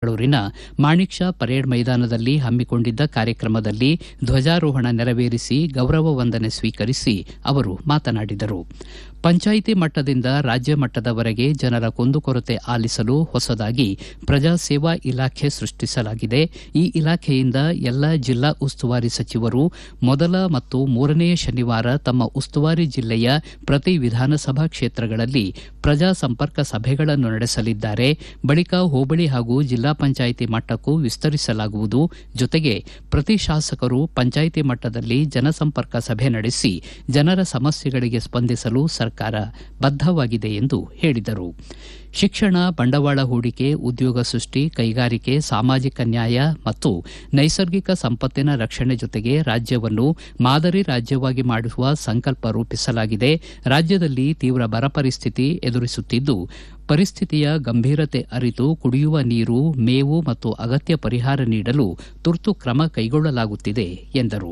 ಬೆಂಗಳೂರಿನ ಮಾಣಿಕ್ ಶಾ ಪರೇಡ್ ಮೈದಾನದಲ್ಲಿ ಹಮ್ಮಿಕೊಂಡಿದ್ದ ಕಾರ್ಯಕ್ರಮದಲ್ಲಿ ಧ್ವಜಾರೋಹಣ ನೆರವೇರಿಸಿ ಗೌರವ ವಂದನೆ ಸ್ವೀಕರಿಸಿ ಅವರು ಮಾತನಾಡಿದರು ಪಂಚಾಯಿತಿ ಮಟ್ಟದಿಂದ ರಾಜ್ಯ ಮಟ್ಟದವರೆಗೆ ಜನರ ಕುಂದುಕೊರತೆ ಆಲಿಸಲು ಹೊಸದಾಗಿ ಪ್ರಜಾ ಸೇವಾ ಇಲಾಖೆ ಸೃಷ್ಟಿಸಲಾಗಿದೆ ಈ ಇಲಾಖೆಯಿಂದ ಎಲ್ಲ ಜಿಲ್ಲಾ ಉಸ್ತುವಾರಿ ಸಚಿವರು ಮೊದಲ ಮತ್ತು ಮೂರನೆಯ ಶನಿವಾರ ತಮ್ಮ ಉಸ್ತುವಾರಿ ಜಿಲ್ಲೆಯ ಪ್ರತಿ ವಿಧಾನಸಭಾ ಕ್ಷೇತ್ರಗಳಲ್ಲಿ ಪ್ರಜಾ ಸಂಪರ್ಕ ಸಭೆಗಳನ್ನು ನಡೆಸಲಿದ್ದಾರೆ ಬಳಿಕ ಹೋಬಳಿ ಹಾಗೂ ಜಿಲ್ಲಾ ಪಂಚಾಯಿತಿ ಮಟ್ಟಕ್ಕೂ ವಿಸ್ತರಿಸಲಾಗುವುದು ಜೊತೆಗೆ ಪ್ರತಿ ಶಾಸಕರು ಪಂಚಾಯಿತಿ ಮಟ್ಟದಲ್ಲಿ ಜನಸಂಪರ್ಕ ಸಭೆ ನಡೆಸಿ ಜನರ ಸಮಸ್ಯೆಗಳಿಗೆ ಸ್ಪಂದಿಸಲು ಸರ್ಕಾರ ಬದ್ದವಾಗಿದೆ ಎಂದು ಹೇಳಿದರು ಶಿಕ್ಷಣ ಬಂಡವಾಳ ಹೂಡಿಕೆ ಉದ್ಯೋಗ ಸೃಷ್ಟಿ ಕೈಗಾರಿಕೆ ಸಾಮಾಜಿಕ ನ್ಯಾಯ ಮತ್ತು ನೈಸರ್ಗಿಕ ಸಂಪತ್ತಿನ ರಕ್ಷಣೆ ಜೊತೆಗೆ ರಾಜ್ಯವನ್ನು ಮಾದರಿ ರಾಜ್ಯವಾಗಿ ಮಾಡುವ ಸಂಕಲ್ಪ ರೂಪಿಸಲಾಗಿದೆ ರಾಜ್ಯದಲ್ಲಿ ತೀವ್ರ ಬರ ಪರಿಸ್ಥಿತಿ ಎದುರಿಸುತ್ತಿದ್ದು ಪರಿಸ್ಥಿತಿಯ ಗಂಭೀರತೆ ಅರಿತು ಕುಡಿಯುವ ನೀರು ಮೇವು ಮತ್ತು ಅಗತ್ಯ ಪರಿಹಾರ ನೀಡಲು ತುರ್ತು ಕ್ರಮ ಕೈಗೊಳ್ಳಲಾಗುತ್ತಿದೆ ಎಂದರು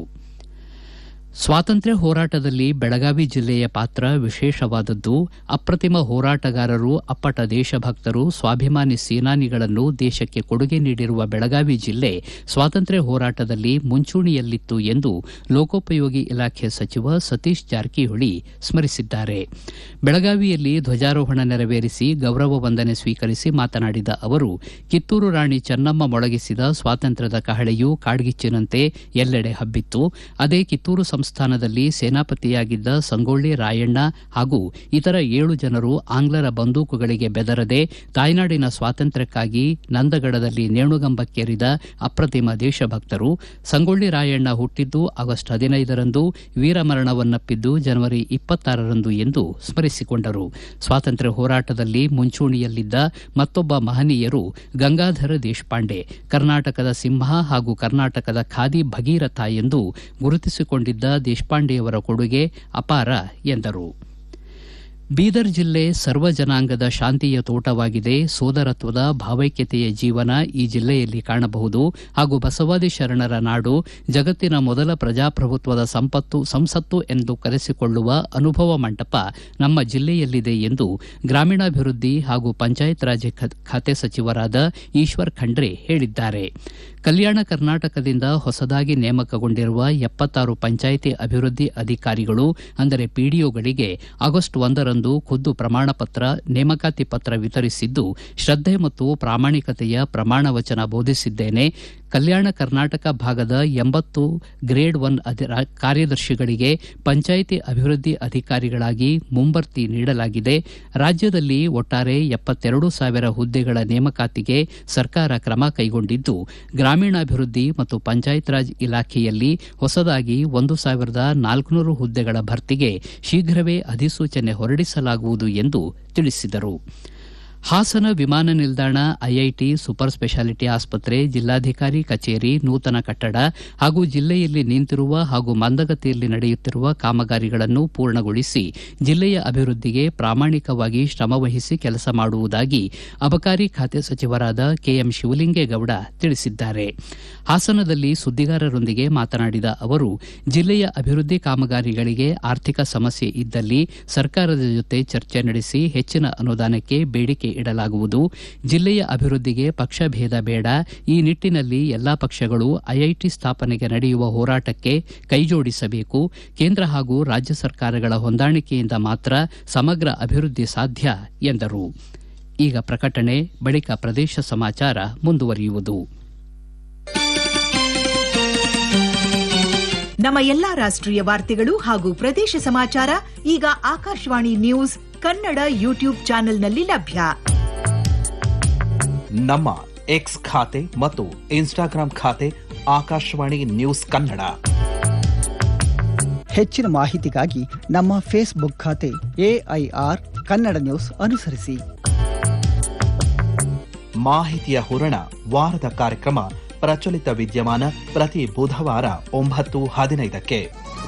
ಸ್ವಾತಂತ್ರ್ಯ ಹೋರಾಟದಲ್ಲಿ ಬೆಳಗಾವಿ ಜಿಲ್ಲೆಯ ಪಾತ್ರ ವಿಶೇಷವಾದದ್ದು ಅಪ್ರತಿಮ ಹೋರಾಟಗಾರರು ಅಪ್ಪಟ ದೇಶಭಕ್ತರು ಸ್ವಾಭಿಮಾನಿ ಸೇನಾನಿಗಳನ್ನು ದೇಶಕ್ಕೆ ಕೊಡುಗೆ ನೀಡಿರುವ ಬೆಳಗಾವಿ ಜಿಲ್ಲೆ ಸ್ವಾತಂತ್ರ್ಯ ಹೋರಾಟದಲ್ಲಿ ಮುಂಚೂಣಿಯಲ್ಲಿತ್ತು ಎಂದು ಲೋಕೋಪಯೋಗಿ ಇಲಾಖೆ ಸಚಿವ ಸತೀಶ್ ಜಾರಕಿಹೊಳಿ ಸ್ಮರಿಸಿದ್ದಾರೆ ಬೆಳಗಾವಿಯಲ್ಲಿ ಧ್ವಜಾರೋಹಣ ನೆರವೇರಿಸಿ ಗೌರವ ವಂದನೆ ಸ್ವೀಕರಿಸಿ ಮಾತನಾಡಿದ ಅವರು ಕಿತ್ತೂರು ರಾಣಿ ಚೆನ್ನಮ್ಮ ಮೊಳಗಿಸಿದ ಸ್ವಾತಂತ್ರ್ಯದ ಕಹಳೆಯು ಕಾಡ್ಗಿಚ್ಚಿನಂತೆ ಎಲ್ಲೆಡೆ ಹಬ್ಬಿತ್ತು ಅದೇ ಕಿತ್ತೂರು ಸಂಸ್ಥಾನದಲ್ಲಿ ಸೇನಾಪತಿಯಾಗಿದ್ದ ಸಂಗೊಳ್ಳಿ ರಾಯಣ್ಣ ಹಾಗೂ ಇತರ ಏಳು ಜನರು ಆಂಗ್ಲರ ಬಂದೂಕುಗಳಿಗೆ ಬೆದರದೆ ತಾಯ್ನಾಡಿನ ಸ್ವಾತಂತ್ರ್ಯಕ್ಕಾಗಿ ನಂದಗಡದಲ್ಲಿ ನೇಣುಗಂಬಕ್ಕೇರಿದ ಅಪ್ರತಿಮ ದೇಶಭಕ್ತರು ಸಂಗೊಳ್ಳಿ ರಾಯಣ್ಣ ಹುಟ್ಟಿದ್ದು ಆಗಸ್ಟ್ ಹದಿನೈದರಂದು ವೀರಮರಣವನ್ನಪ್ಪಿದ್ದು ಜನವರಿ ಇಪ್ಪತ್ತಾರರಂದು ಎಂದು ಸ್ಮರಿಸಿಕೊಂಡರು ಸ್ವಾತಂತ್ರ್ಯ ಹೋರಾಟದಲ್ಲಿ ಮುಂಚೂಣಿಯಲ್ಲಿದ್ದ ಮತ್ತೊಬ್ಬ ಮಹನೀಯರು ಗಂಗಾಧರ ದೇಶಪಾಂಡೆ ಕರ್ನಾಟಕದ ಸಿಂಹ ಹಾಗೂ ಕರ್ನಾಟಕದ ಖಾದಿ ಭಗೀರಥ ಎಂದು ಗುರುತಿಸಿಕೊಂಡಿದ್ದ ದೇಶಪಾಂಡೆಯವರ ಕೊಡುಗೆ ಅಪಾರ ಎಂದರು ಬೀದರ್ ಜಿಲ್ಲೆ ಸರ್ವ ಜನಾಂಗದ ಶಾಂತಿಯ ತೋಟವಾಗಿದೆ ಸೋದರತ್ವದ ಭಾವೈಕ್ಯತೆಯ ಜೀವನ ಈ ಜಿಲ್ಲೆಯಲ್ಲಿ ಕಾಣಬಹುದು ಹಾಗೂ ಬಸವಾದಿ ಶರಣರ ನಾಡು ಜಗತ್ತಿನ ಮೊದಲ ಪ್ರಜಾಪ್ರಭುತ್ವದ ಸಂಪತ್ತು ಸಂಸತ್ತು ಎಂದು ಕರೆಸಿಕೊಳ್ಳುವ ಅನುಭವ ಮಂಟಪ ನಮ್ಮ ಜಿಲ್ಲೆಯಲ್ಲಿದೆ ಎಂದು ಗ್ರಾಮೀಣಾಭಿವೃದ್ಧಿ ಹಾಗೂ ಪಂಚಾಯತ್ ರಾಜ್ ಖಾತೆ ಸಚಿವರಾದ ಈಶ್ವರ್ ಖಂಡ್ರೆ ಹೇಳಿದ್ದಾರೆ ಕಲ್ಯಾಣ ಕರ್ನಾಟಕದಿಂದ ಹೊಸದಾಗಿ ನೇಮಕಗೊಂಡಿರುವ ಎಪ್ಪತ್ತಾರು ಪಂಚಾಯಿತಿ ಅಭಿವೃದ್ಧಿ ಅಧಿಕಾರಿಗಳು ಅಂದರೆ ಪಿಡಿಒಗಳಿಗೆ ಆಗಸ್ಟ್ ಒಂದರಂದು ಖುದ್ದು ಪ್ರಮಾಣ ಪತ್ರ ನೇಮಕಾತಿ ಪತ್ರ ವಿತರಿಸಿದ್ದು ಶ್ರದ್ಧೆ ಮತ್ತು ಪ್ರಾಮಾಣಿಕತೆಯ ಪ್ರಮಾಣ ವಚನ ಬೋಧಿಸಿದ್ದೇನೆ ಕಲ್ಯಾಣ ಕರ್ನಾಟಕ ಭಾಗದ ಎಂಬತ್ತು ಗ್ರೇಡ್ ಒನ್ ಕಾರ್ಯದರ್ಶಿಗಳಿಗೆ ಪಂಚಾಯಿತಿ ಅಭಿವೃದ್ಧಿ ಅಧಿಕಾರಿಗಳಾಗಿ ಮುಂಬಡ್ತಿ ನೀಡಲಾಗಿದೆ ರಾಜ್ಯದಲ್ಲಿ ಒಟ್ಟಾರೆ ಎಪ್ಪತ್ತೆರಡು ಸಾವಿರ ಹುದ್ದೆಗಳ ನೇಮಕಾತಿಗೆ ಸರ್ಕಾರ ಕ್ರಮ ಕೈಗೊಂಡಿದ್ದು ಗ್ರಾಮೀಣಾಭಿವೃದ್ಧಿ ಮತ್ತು ಪಂಚಾಯತ್ ರಾಜ್ ಇಲಾಖೆಯಲ್ಲಿ ಹೊಸದಾಗಿ ಒಂದು ಸಾವಿರದ ನಾಲ್ಕುನೂರು ಹುದ್ದೆಗಳ ಭರ್ತಿಗೆ ಶೀಘ್ರವೇ ಅಧಿಸೂಚನೆ ಹೊರಡಿಸಲಾಗುವುದು ಎಂದು ತಿಳಿಸಿದರು ಹಾಸನ ವಿಮಾನ ನಿಲ್ದಾಣ ಐಐಟಿ ಸೂಪರ್ ಸ್ಪೆಷಾಲಿಟಿ ಆಸ್ಪತ್ರೆ ಜಿಲ್ಲಾಧಿಕಾರಿ ಕಚೇರಿ ನೂತನ ಕಟ್ಟಡ ಹಾಗೂ ಜಿಲ್ಲೆಯಲ್ಲಿ ನಿಂತಿರುವ ಹಾಗೂ ಮಂದಗತಿಯಲ್ಲಿ ನಡೆಯುತ್ತಿರುವ ಕಾಮಗಾರಿಗಳನ್ನು ಪೂರ್ಣಗೊಳಿಸಿ ಜಿಲ್ಲೆಯ ಅಭಿವೃದ್ಧಿಗೆ ಪ್ರಾಮಾಣಿಕವಾಗಿ ಶ್ರಮವಹಿಸಿ ಕೆಲಸ ಮಾಡುವುದಾಗಿ ಅಬಕಾರಿ ಖಾತೆ ಸಚಿವರಾದ ಕೆಎಂ ಶಿವಲಿಂಗೇಗೌಡ ತಿಳಿಸಿದ್ದಾರೆ ಹಾಸನದಲ್ಲಿ ಸುದ್ದಿಗಾರರೊಂದಿಗೆ ಮಾತನಾಡಿದ ಅವರು ಜಿಲ್ಲೆಯ ಅಭಿವೃದ್ಧಿ ಕಾಮಗಾರಿಗಳಿಗೆ ಆರ್ಥಿಕ ಸಮಸ್ಯೆ ಇದ್ದಲ್ಲಿ ಸರ್ಕಾರದ ಜೊತೆ ಚರ್ಚೆ ನಡೆಸಿ ಹೆಚ್ಚಿನ ಅನುದಾನಕ್ಕೆ ಬೇಡಿಕೆ ಇಡಲಾಗುವುದು ಜಿಲ್ಲೆಯ ಅಭಿವೃದ್ಧಿಗೆ ಪಕ್ಷಭೇದ ಬೇಡ ಈ ನಿಟ್ಟಿನಲ್ಲಿ ಎಲ್ಲಾ ಪಕ್ಷಗಳು ಐಐಟಿ ಸ್ಥಾಪನೆಗೆ ನಡೆಯುವ ಹೋರಾಟಕ್ಕೆ ಕೈಜೋಡಿಸಬೇಕು ಕೇಂದ್ರ ಹಾಗೂ ರಾಜ್ಯ ಸರ್ಕಾರಗಳ ಹೊಂದಾಣಿಕೆಯಿಂದ ಮಾತ್ರ ಸಮಗ್ರ ಅಭಿವೃದ್ಧಿ ಸಾಧ್ಯ ಎಂದರು ಈಗ ಪ್ರಕಟಣೆ ಬಳಿಕ ಪ್ರದೇಶ ಸಮಾಚಾರ ಮುಂದುವರಿಯುವುದು ನಮ್ಮ ಎಲ್ಲಾ ರಾಷ್ಟ್ರೀಯ ವಾರ್ತೆಗಳು ಹಾಗೂ ಪ್ರದೇಶ ಸಮಾಚಾರ ಈಗ ಆಕಾಶವಾಣಿ ನ್ಯೂಸ್ ಕನ್ನಡ ಯೂಟ್ಯೂಬ್ ಚಾನೆಲ್ನಲ್ಲಿ ಲಭ್ಯ ನಮ್ಮ ಎಕ್ಸ್ ಖಾತೆ ಮತ್ತು ಇನ್ಸ್ಟಾಗ್ರಾಂ ಖಾತೆ ಆಕಾಶವಾಣಿ ನ್ಯೂಸ್ ಕನ್ನಡ ಹೆಚ್ಚಿನ ಮಾಹಿತಿಗಾಗಿ ನಮ್ಮ ಫೇಸ್ಬುಕ್ ಖಾತೆ ಎಐಆರ್ ಕನ್ನಡ ನ್ಯೂಸ್ ಅನುಸರಿಸಿ ಮಾಹಿತಿಯ ಹೂರಣ ವಾರದ ಕಾರ್ಯಕ್ರಮ ಪ್ರಚಲಿತ ವಿದ್ಯಮಾನ ಪ್ರತಿ ಬುಧವಾರ ಒಂಬತ್ತು ಹದಿನೈದಕ್ಕೆ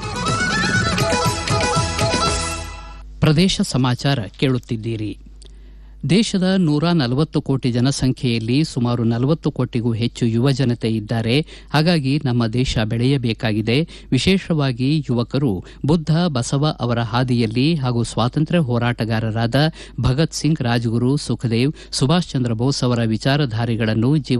ಪ್ರದೇಶ ಸಮಾಚಾರ ಕೇಳುತ್ತಿದ್ದೀರಿ ದೇಶದ ನೂರ ನಲವತ್ತು ಕೋಟಿ ಜನಸಂಖ್ಯೆಯಲ್ಲಿ ಸುಮಾರು ನಲವತ್ತು ಕೋಟಿಗೂ ಹೆಚ್ಚು ಯುವ ಜನತೆ ಇದ್ದಾರೆ ಹಾಗಾಗಿ ನಮ್ಮ ದೇಶ ಬೆಳೆಯಬೇಕಾಗಿದೆ ವಿಶೇಷವಾಗಿ ಯುವಕರು ಬುದ್ಧ ಬಸವ ಅವರ ಹಾದಿಯಲ್ಲಿ ಹಾಗೂ ಸ್ವಾತಂತ್ರ್ಯ ಹೋರಾಟಗಾರರಾದ ಭಗತ್ ಸಿಂಗ್ ರಾಜ್ಗುರು ಸುಖದೇವ್ ಸುಭಾಷ್ ಚಂದ್ರ ಬೋಸ್ ಅವರ ವಿಚಾರಧಾರೆಗಳನ್ನು ಜೀವ